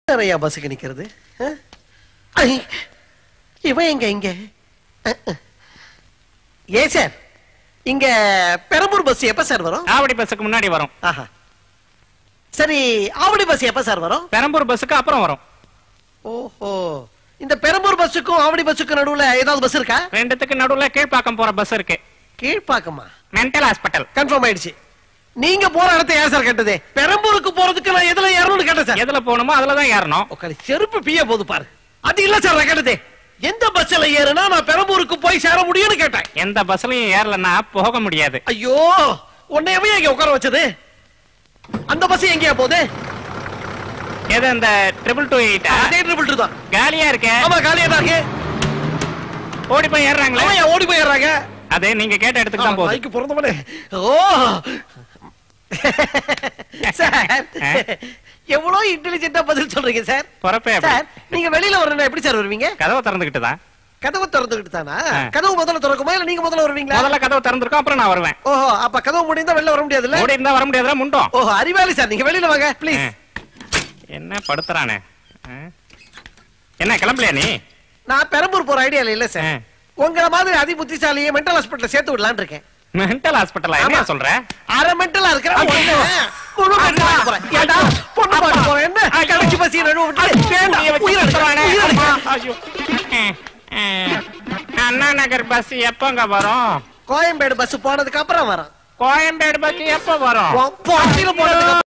நிறைய பஸ்ஸுக்கு நிக்கிறது ஆ? ஐ, இவன் எங்க இங்க அ, அ. ஏ சார் இங்க பெரம்பூர் பஸ் எப்ப சார் வரும் ஆவடி பஸ்ஸுக்கு முன்னாடி வரும் ஆஹா சரி ஆவடி பஸ் எப்ப சார் வரும் பெரம்பூர் பஸ்ஸுக்கு அப்புறம் வரும் ஓஹோ இந்த பெரம்பூர் பஸ்ஸுக்கும் ஆவடி பஸ்ஸுக்கும் நடுவுல ஏதாவது பஸ் இருக்கா ரெண்டுத்துக்கு நடுவுல கீழ்ப்பாக்கம் போற பஸ் இருக்கு கீழ்ப்பாக்கமா மென்டல் ஹாஸ்பிட்டல் கன்ஃபார்ம் ஆயிடுச்சு நீங்க போற இடத்த ஏன் சார் கேட்டது பெரம்பூருக்கு போறதுக்கு நான் எதுல ஏறணும்னு கேட்டேன் சார் எதுல போகணுமோ அதுலதான் ஏறணும் உட்காரு செருப்பு பிய போது பாரு அது இல்ல சார் நான் கேட்டது எந்த பஸ்ல ஏறுனா நான் பெரம்பூருக்கு போய் சேர முடியும்னு கேட்டேன் எந்த பஸ்லயும் ஏறலன்னா போக முடியாது ஐயோ உன்னை எவன் இங்க உட்கார வச்சது அந்த பஸ் எங்கேயா போகுது எது அந்த ட்ரிபிள் டூ எயிட்டா அதே ட்ரிபிள் தான் காலியா இருக்கே ஆமா காலியா தான் இருக்கு ஓடி போய் ஏறுறாங்களே அவன் ஏன் ஓடி போயிடுறாங்க அது நீங்க கேட்ட இடத்துக்கு தான் போகுது மைக்கு பிறந்தவனே ஓ சார் எவ்வளவு இன்டெலிஜென்ட்டா பதில் சொல்றீங்க சார் பொறப்பே அப்படி. சார் நீங்க வெளியில வரணும் எப்படி சார் வருவீங்க கதவை திறந்துகிட்டு தான் கதவு திறந்துகிட்டு தானா ஆ. கதவு முதல்ல திறக்குமா இல்ல நீங்க முதல்ல வருவீங்களா முதல்ல கதவை திறந்திருக்கோம் அப்புறம் நான் வருவேன் ஓஹோ அப்ப கதவு முடிந்தா வெளில வர முடியாதுல்ல ஓடி இருந்தா வர முடியாதுல முண்டோம் ஓஹோ அறிவாளி சார் நீங்க வெளியில வாங்க ப்ளீஸ் ஆ. என்ன படுத்துறானே ஆ? என்ன கிளம்பலையா நீ நான் பெரம்பூர் போற ஐடியால இல்ல சார் ஆ. உங்கள மாதிரி அதி புத்திசாலியை மென்டல் ஹாஸ்பிட்டல்ல சேர்த்து விடலாம்னு இருக்கேன் மென்டல் ஹாஸ்பிட்டலா என்ன ஆமா. சொல்ற அரை மென்டலா இருக்கிற ஐயோ. ஒண்ணு முழு mental ஆ போறேன். ஏன்டா பொண்ணு பார்க்க போறேன் என்ன ஐயோ. கடைசி பசி நடுவு விட்டு வேண்டாம் உயிரை வச்சு உயிரை எடுத்துருவானே. எடுக்க, உயிரை அம்மா, எடுக்க. ஐயோ. ஆ, ஆ. அண்ணா நகர் பஸ் எப்பங்க வரும் கோயம்பேடு பஸ் போனதுக்கு அப்புறம் வரும் கோயம்பேடு பஸ் எப்ப வரும் பொட்டில போனதுக்கு